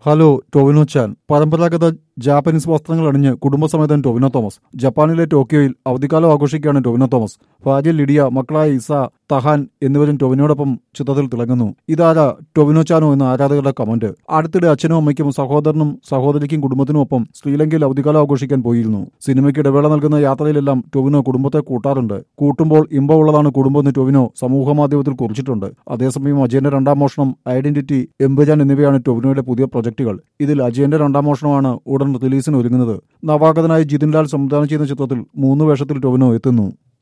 hello Tovino ചാൻ പരമ്പരാഗത Japanese വസ്ത്രങ്ങൾ അണിഞ്ഞ് കുടുംബസമേതൻ ടൊവിനോ തോമസ് ജപ്പാനിലെ ടോക്കിയോയിൽ അവധിക്കാലം ആഘോഷിക്കുകയാണ് ടൊവിനോ തോമസ് ഭാര്യ ലിഡിയ മക്കളായ ഇസ തഹാൻ എന്നിവരും ടൊവിനോടൊപ്പം ചിത്രത്തിൽ തിളങ്ങുന്നു ഇതാരാ ടൊവിനോ ചാനോ എന്ന ആരാധകരുടെ കമന്റ് അടുത്തിടെ അച്ഛനും അമ്മയ്ക്കും സഹോദരനും സഹോദരിക്കും കുടുംബത്തിനുമൊപ്പം ശ്രീലങ്കയിൽ അവധിക്കാലം ആഘോഷിക്കാൻ പോയിരുന്നു സിനിമയ്ക്ക് ഇടവേള നൽകുന്ന യാത്രയിലെല്ലാം ടൊവിനോ കുടുംബത്തെ കൂട്ടാറുണ്ട് കൂട്ടുമ്പോൾ ഇമ്പമുള്ളതാണ് കുടുംബമെന്ന് ടൊവിനോ സമൂഹമാധ്യമത്തിൽ കുറിച്ചിട്ടുണ്ട് അതേസമയം അജയന്റെ രണ്ടാം മോഷണം ഐഡന്റിറ്റി എംബുജാൻ എന്നിവയാണ് ടൊവിനോയുടെ പുതിയ പ്രൊജക്ടുകൾ ഇതിൽ അജയന്റെ രണ്ടാം മോഷണമാണ് ഉടൻ റിലീസിന് ഒരുങ്ങുന്നത് നവാഗതനായ ജിതിൻലാൽ സംവിധാനം ചെയ്യുന്ന ചിത്രത്തിൽ മൂന്ന് വേഷത്തിൽ ടൊവിനോ എത്തുന്നു